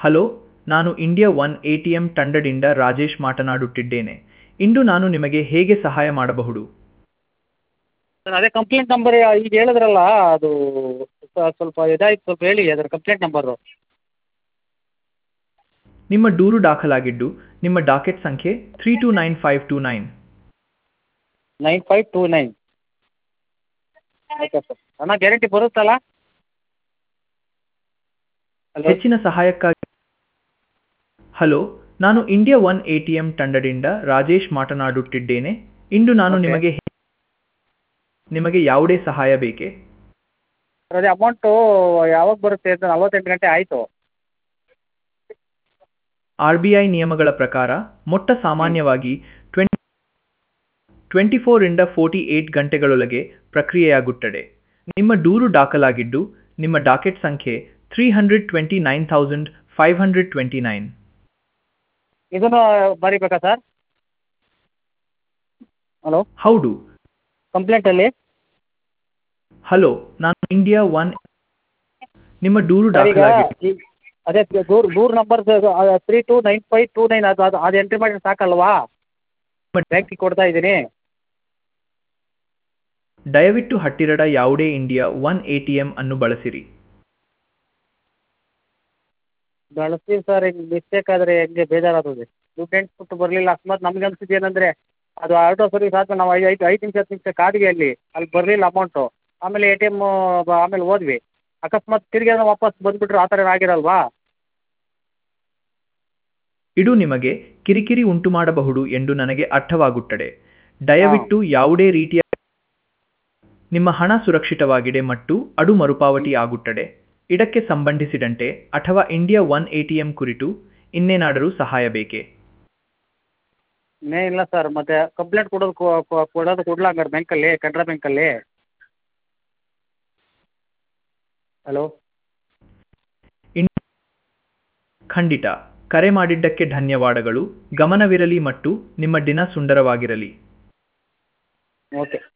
Hello ನಾನು India One A T M ತಂಡದಿಂದ ರಾಜೇಶ್ ಮಾತನಾಡುತ್ತಿದ್ದೇನೆ ಇಂದು ನಾನು ನಿಮಗೆ ಹೇಗೆ ಸಹಾಯ ಮಾಡಬಹುದು ಸರ್ ಅದೇ ಕಂಪ್ಲೇಂಟ್ ನಂಬರ್ ಈಗ ಹೇಳಿದ್ರಲ್ಲ ಅದು ಸ- ಸ್ವಲ್ಪ ಇದಾಯ್ತು ಸ್ವಲ್ಪ ಹೇಳಿ ಅದರ ಕಂಪ್ಲೇಂಟ್ ನಂಬರು ನಿಮ್ಮ ದೂರು ದಾಖಲಾಗಿದ್ದು ನಿಮ್ಮ ಡಾಕೆಟ್ ಸಂಖ್ಯೆ three two nine five two nine nine five two nine okay sir ಹಣ ಗ್ಯಾರಂಟಿ ಬರುತ್ತಲ್ಲ ಹಲೋ ಹೆಚ್ಚಿನ ಸಹಾಯಕ್ಕಾಗಿ ಹಲೋ ನಾನು India One A T M ತಂಡದಿಂದ ರಾಜೇಶ್ ಮಾತನಾಡುತ್ತಿದ್ದೇನೆ ಇಂದು ನಾನು Okay. ನಿಮಗೆ ನಿಮಗೆ ಯಾವುದೇ ಸಹಾಯ ಬೇಕೇ ಸರ್ ಅದೇ ಅಮೌಂಟು ಯಾವಾಗ ಬರುತ್ತೆ ಅಂತ ನಲ್ವತ್ತೆಂಟು ಗಂಟೆ ಆಯಿತು ಆರ್ ಬಿ ಐ ನಿಯಮಗಳ ಪ್ರಕಾರ ಮೊಟ್ಟ ಸಾಮಾನ್ಯವಾಗಿ ಟ್ವೆಂಟಿ ಟ್ವೆಂಟಿ ಫೋರಿಂದ ಫೋರ್ಟಿ ಏಟ್ ಗಂಟೆಗಳೊಳಗೆ ಪ್ರಕ್ರಿಯೆಯಾಗುತ್ತದೆ ನಿಮ್ಮ ದೂರು ದಾಖಲಾಗಿದ್ದು ನಿಮ್ಮ ಡಾಕೆಟ್ ಸಂಖ್ಯೆ three hundred twenty nine thousand five hundred twenty nine ಇದನ್ನು ಬರೀಬೇಕಾ ಸರ್ ಹಲೋ ಹೌದು ಕಂಪ್ಲೇಂಟಲ್ಲಿ ಹಲೋ ನಾನು ಇಂಡಿಯಾ ಒನ್ ನಿಮ್ಮ ದೂರು ಸರ್ ಈಗ ದಾಖಲಾಗಿದ್ದು ಈ- ಅದೇ ದೂರು ದೂರು number three two nine five two nine ಅದು ಅದು ಅದು ಎಂಟ್ರಿ ಮಾಡಿದ್ರೆ ಸಾಕಲ್ವಾ ಬ್ಯಾಂಕಿಗೆ ಕೊಡ್ತಾ ಇದ್ದೀನಿ ದಯವಿಟ್ಟು ಹತ್ತಿರದ ಯಾವುದೇ India One A T M ಅನ್ನು ಬಳಸಿರಿ ಬಳಸ್ತೀವಿ ಸರ್ ಹಿಂಗೆ ಮಿಸ್ಟೇಕ್ ಆದರೆ ಹೆಂಗೆ ಬೇಜಾರಾಗ್ತದೆ ದುಡ್ಡು ಎಂಟ್ಬಿಟ್ಟು ಬರಲಿಲ್ಲ ಅಕಸ್ಮಾತ್ ನಮ್ಗೆ ಅನ್ಸಿದ್ದು ಏನಂದರೆ ಅದು ಆಟೋ ಸರ್ವಿಸ್ ಆದ್ಮೇಲೆ ನಾವು ಐದು ಐದು ಐದು ನಿಮಿಷ ಹತ್ತು ನಿಮಿಷ ಕಾದ್ವಿ ಅಲ್ಲಿ ಅಲ್ಲಿ ಬರಲಿಲ್ಲ ಅಮೌಂಟು ಆಮೇಲೆ ಎ ಟಿ ಎಮ್ಮು ಆಮೇಲೆ ಹೋದ್ವಿ ಅಕಸ್ಮಾತ್ ತಿರ್ಗಿ ಏನೋ ವಾಪಸ್ ಬಂದುಬಿಟ್ರೆ ಆ ಥರ ಏನೂ ಆಗಿರಲ್ವಾ ಇದು ನಿಮಗೆ ಕಿರಿಕಿರಿ ಉಂಟು ಮಾಡಬಹುದು ಎಂದು ನನಗೆ ಅರ್ಥವಾಗುತ್ತದೆ ದಯವಿಟ್ಟು ಯಾವುದೇ ರೀತಿಯ ನಿಮ್ಮ ಹಣ ಸುರಕ್ಷಿತವಾಗಿದೆ ಮತ್ತು ಅದು ಮರುಪಾವತಿ ಆಗುತ್ತದೆ ಇದಕ್ಕೆ ಸಂಬಂಧಿಸಿದಂತೆ ಅಥವಾ India One A T M ಕುರಿತು ಇನ್ನೇನಾದರೂ ಸಹಾಯ ಬೇಕೇ ಇನ್ನೇ ಇಲ್ಲ ಸರ್ ಮತ್ತೆ ಕಂಪ್ಲೇಂಟ್ ಕೊಡೋದು ಕೊ- ಕೊ- ಕೊಡೋದು ಕೊಡ್ಲಾ ಹಂಗಾರೆ ಬ್ಯಾಂಕಲ್ಲಿ ಕೆನರಾ ಬ್ಯಾಂಕಲ್ಲಿ ಹಲೋ ಖಂಡಿತ ಕರೆ ಮಾಡಿದ್ದಕ್ಕೆ ಧನ್ಯವಾದಗಳು ಗಮನವಿರಲಿ ಮತ್ತು ನಿಮ್ಮ ದಿನ ಸುಂದರವಾಗಿರಲಿ ಓಕೆ